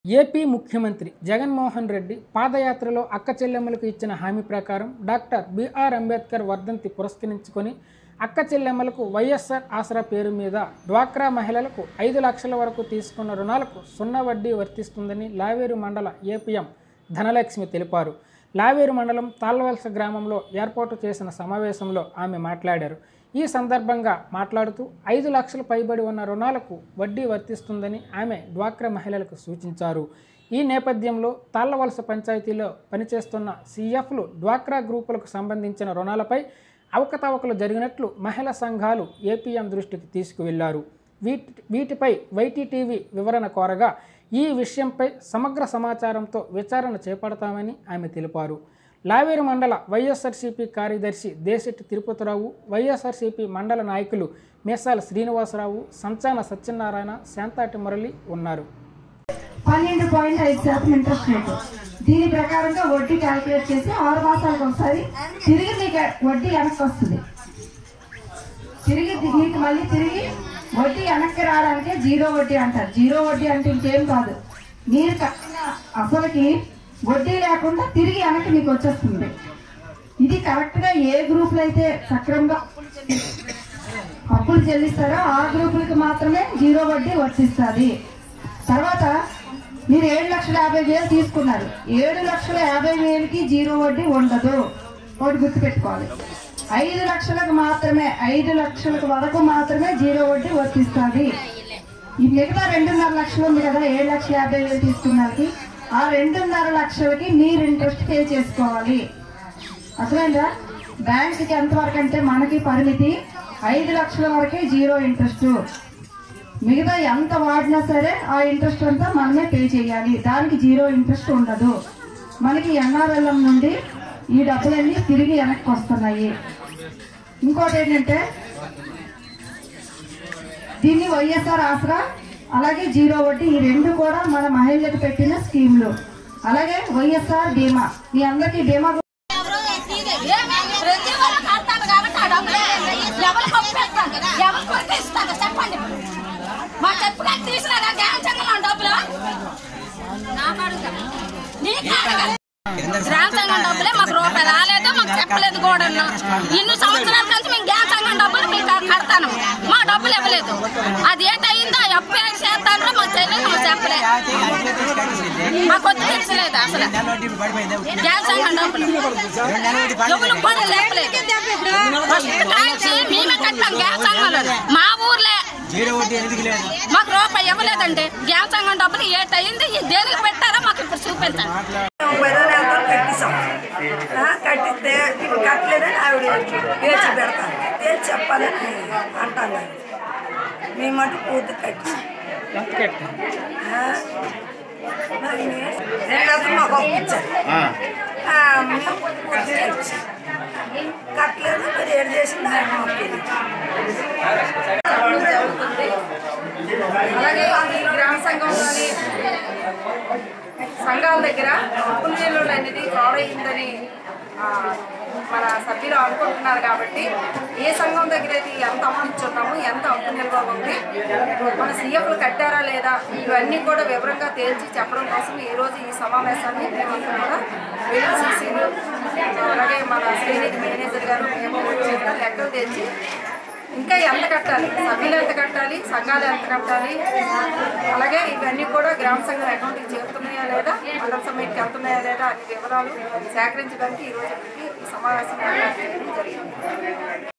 AP ముఖ్యమంత్రి జగన్మోహన్ రెడ్డి పాదయాత్రలో అక్క చెల్లెమ్మలకు ఇచ్చిన హామీ ప్రకారం డాక్టర్ బిఆర్ అంబేద్కర్ వర్ధంతి పురస్కరించుకొని అక్క చెల్లెమ్మలకు వైఎస్ఆర్ ఆసరా పేరు మీద డ్వాక్రా మహిళలకు ఐదు లక్షల వరకు తీసుకున్న రుణాలకు సున్నా వడ్డీ వర్తిస్తుందని లావేరు మండల ఏపీఎం ధనలక్ష్మి తెలిపారు లావేరు మండలం తాళ్లవలస గ్రామంలో ఏర్పాటు చేసిన సమావేశంలో ఆమె మాట్లాడారు ఈ సందర్భంగా మాట్లాడుతూ ఐదు లక్షల పైబడి ఉన్న రుణాలకు వడ్డీ వర్తిస్తుందని ఆమె డ్వాక్రా మహిళలకు సూచించారు ఈ నేపథ్యంలో తాళ్లవలస పంచాయతీలో పనిచేస్తున్న సీఎఫ్లు డ్వాక్రా గ్రూపులకు సంబంధించిన రుణాలపై అవకతవకలు జరిగినట్లు మహిళా సంఘాలు ఏపీఎం దృష్టికి తీసుకువెళ్లారు వీటి వీటిపై వైటీటీవీ వివరణ కోరగా ఈ విషయంపై సమగ్ర సమాచారంతో విచారణ చేపడతామని ఆమె తెలిపారు లావేరు మండల వైఎస్ఆర్సీపీ కార్యదర్శి దేశెట్టి తిరుపతిరావు వైఎస్ఆర్సీపీ మండల నాయకులు మేసాల శ్రీనివాసరావు సంచాన సత్యనారాయణ శాంతాటి మురళి ఉన్నారు పన్నెండు పాయింట్ ఐదు శాతం ఇంట్రెస్ట్ రేటు దీని ప్రకారంగా వడ్డీ క్యాల్కులేట్ చేసి ఆరు మాసాలకు ఒకసారి తిరిగి మీకు వడ్డీ వెనక్కి వస్తుంది తిరిగి ది- మీకు మళ్ళీ తిరిగి వడ్డీ వెనక్కి రావడానికే జీరో వడ్డీ అంటారు జీరో వడ్డీ అంటే ఇంకేం కాదు మీరు కట్టిన అసలుకి వడ్డీ లేకుండా తిరిగి వెనక్కి మీకు వచ్చేస్తుంది ఇది కరెక్ట్ గా ఏ గ్రూప్ లో అయితే సక్రమంగా అప్పులు చెల్లి- అప్పులు చెల్లిస్తారో ఆ గ్రూపులకి మాత్రమే జీరో వడ్డీ వర్తిస్తుంది తర్వాత మీరు ఏడు లక్షల యాభై వేలు తీసుకున్నారు ఏడు లక్షల యాభై వేలకి జీరో వడ్డీ ఉండదు ఒకటి గుర్తుపెట్టుకోవాలి ఐదు లక్షలకు మాత్రమే ఐదు లక్షలకు వరకు మాత్రమే జీరో వడ్డీ వర్తిస్తుంది ఈ మిగతా రెండున్నర లక్షలు ఉంది కదా ఏడు లక్షల యాభై వేలు తీసుకున్నారకి ఆ రెండున్నర లక్షలకి మీరు ఇంట్రెస్ట్ పే చేసుకోవాలి అర్థమైందా బ్యాంక్కి ఎంత వరకు అంటే మనకి పరిమితి ఐదు లక్షల వరకే జీరో ఇంట్రెస్ట్ మిగతా ఎంత వాడినా సరే ఆ ఇంట్రెస్ట్ అంతా మనమే పే చేయాలి దానికి జీరో ఇంట్రెస్ట్ ఉండదు మనకి ఎన్ఆర్ఎల్ఎం నుండి ఈ డబ్బులన్నీ తిరిగి వెనక్కి వస్తున్నాయి ఇంకోటి ఏంటంటే దీన్ని వైఎస్ఆర్ ఆసరా అలాగే జీరో వడ్డీ ఈ రెండు కూడా మన మహిళలకు పెట్టిన స్కీమ్లు అలాగే వైఎస్ఆర్ బీమా మీ అందరికీ బీమా ప్రతి ఒక్కరు కడతారు కాబట్టి ఆ డబ్బులు ఎవరు పంపిస్తాను ఎవరు కొట్టిస్తాను చెప్పండి మా చెప్పు కానీ తీసినారా గ్రామ సంఘంలో డబ్బులు నాకు అడుగుతా నీకు అడగాలి. గ్రామ సంఘం డబ్బులే మాకు రూపాయి రాలేదు మాకు చెప్పలేదు కూడా ఇన్ని సంవత్సరాల నుంచి మేము గ్రామ సంఘం డబ్బులు మీకు కడతాను మా డబ్బులు ఇవ్వలేదు అది ఏంటయిందో ఎప్పుడు ఏం చేస్తానో మాకు తెలియదు మాకు చెప్పలే మాకు వచ్చి తెలిసలేదు అసలు గ్యాస్ సంఘం డబ్బులు డబ్బులు కూడా లేపలేదు ఫస్ట్ కాంచి మేమే కట్టాం గ్యాస్ సంఘంలో మా ఊర్లే జీరో వడ్డీ ఎందుకు లేదు మాకు రూపాయి ఇవ్వలేదండి గ్యాస్ సంఘం డబ్బులు ఏటయింది ఈ దేనికి పెట్టారో మాకు ఇప్పుడు చూపించండి పదో నెలతో కట్టిస్తాం ఆ, కట్టిస్తే ఇప్పుడు కట్టలేదని ఆవిడ పేర్చి పెడతాను పేర్చి చెప్పాలని అంటాను ఆవిడ. మేము మటు పూర్తి కట్టిస్తాం ఆ, మరి రెండు అతను మాకు ఒప్పించారు ఆ, మేము పూర్తి కట్టిస్తాం కట్టలేదు మరి ఏడు చేసింది ఆయన మాకు తెలియదు. జరుగుతుంది అలాగే ఈ గ్రామ సంఘంలోని సంఘాల దగ్గర అప్పుల నీళ్ళు అనేది ఫ్రాడ్ అయిందని ఆ, మన సభ్యులు అనుకుంటున్నారు కాబట్టి ఏ సంఘం దగ్గర అయితే ఎంత అప్పు ఇచ్చున్నాము ఎంత అప్పు నిల్వ ఉంది మన సీఎఫ్లు కట్టారా లేదా ఇవన్నీ కూడా వివరంగా తేల్చి చెప్పడం కోసం ఈ రోజు ఈ సమావేశాన్ని మేమంతా కూడా వెలుగుసీసీలు అలాగే మన శ్రీనిధి మేనేజర్ గారు మేము వచ్చి ఇక్కడ లెక్కలు తెచ్చి ఇంకా ఎంత కట్టాలి సభ్యులు ఎంత కట్టాలి సంఘాలు ఎంత కట్టాలి అలాగే ఇవన్నీ కూడా గ్రామ సంఘం అకౌంట్కి చేరుతున్నాయా లేదా మండల సమితికి వెళ్తున్నాయా లేదా అన్ని వివరాలు సేకరించడానికి ఈ రోజు ఈ సమావేశం ఏర్పాటు చేయడం జరిగింది